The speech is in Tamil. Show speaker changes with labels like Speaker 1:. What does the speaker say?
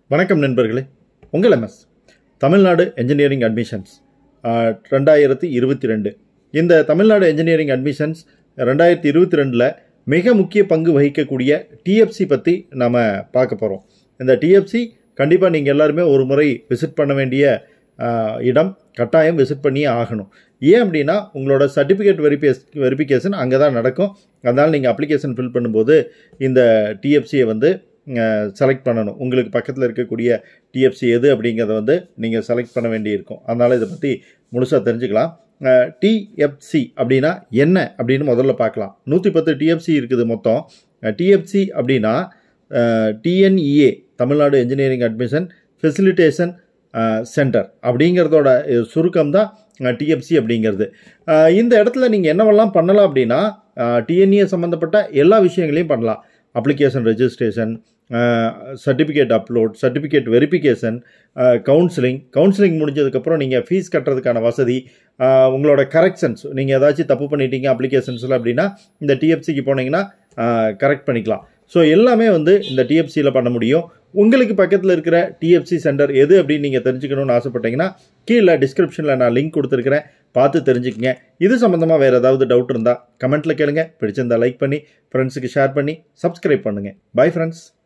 Speaker 1: வணக்கம் நண்பர்களே உங்கள் எம்எஸ் தமிழ்நாடு என்ஜினியரிங் அட்மிஷன்ஸ் ரெண்டாயிரத்தி இருபத்தி ரெண்டு இந்த தமிழ்நாடு என்ஜினியரிங் அட்மிஷன்ஸ் ரெண்டாயிரத்தி இருபத்தி ரெண்டில் மிக முக்கிய பங்கு வகிக்கக்கூடிய டிஎஃப்சி பற்றி நம்ம பார்க்க போகிறோம் இந்த டிஎஃப்சி கண்டிப்பாக நீங்கள் எல்லாருமே ஒரு முறை விசிட் பண்ண வேண்டிய ஆஹ், இடம் கட்டாயம் விசிட் பண்ணியே ஆகணும் ஏன் அப்படின்னா உங்களோட சர்டிஃபிகேட் வெரிஃபிகேஸ் வெரிஃபிகேஷன் அங்கே தான் நடக்கும் அதனால் நீங்கள் அப்ளிகேஷன் ஃபில் பண்ணும்போது இந்த டிஎஃப்சியை வந்து செலக்ட் பண்ணணும் உங்களுக்கு பக்கத்தில் இருக்கக்கூடிய டிஎஃப்சி எது அப்படிங்கிறத வந்து நீங்கள் செலக்ட் பண்ண வேண்டியிருக்கும் அதனால் இதை பற்றி முழுசாக தெரிஞ்சுக்கலாம் டிஎஃப்சி அப்படின்னா என்ன அப்படின்னு முதல்ல பார்க்கலாம் நூற்றி பத்து டிஎஃப்சி இருக்குது மொத்தம் டிஎஃப்சி அப்படின்னா TNEA Tamil Nadu engineering admission facilitation centre அப்படிங்கிறதோட சுருக்கம் தான் டிஎஃப்சி அப்படிங்கிறது அஹ், இந்த இடத்துல நீங்கள் என்னவெல்லாம் பண்ணலாம் அப்படின்னா டிஎன்இஏ சம்மந்தப்பட்ட எல்லா விஷயங்களையும் பண்ணலாம் application registration certificate upload certificate verification counselling counselling முடிஞ்சதுக்கப்புறம் நீங்கள் ஃபீஸ் கட்டுறதுக்கான வசதி அஹ், உங்களோட கரெக்ஷன்ஸ் நீங்கள் ஏதாச்சும் தப்பு பண்ணிட்டீங்க அப்ளிகேஷன்ஸில் அப்படின்னா இந்த டிஎஃப்சிக்கு போனீங்கன்னா கரெக்ட் பண்ணிக்கலாம் ஸோ எல்லாமே வந்து இந்த டிஎஃப்சியில் பண்ண முடியும் உங்களுக்கு பக்கத்தில் இருக்கிற டிஎஃப்சி சென்டர் எது அப்படின்னு நீங்கள் தெரிஞ்சுக்கணும்னு ஆசைப்பட்டீங்கன்னா கீழே டிஸ்கிரிப்ஷனில் நான் லிங்க் கொடுத்துருக்கிறேன் பார்த்து தெரிஞ்சுக்கங்க இது சம்மந்தமாக வேறு ஏதாவது டவுட் இருந்தால் கமெண்ட்டில் கேளுங்க பிடிச்சிருந்தா லைக் பண்ணி ஃப்ரெண்ட்ஸுக்கு ஷேர் பண்ணி சப்ஸ்கிரைப் பண்ணுங்கள் பை ஃப்ரெண்ட்ஸ்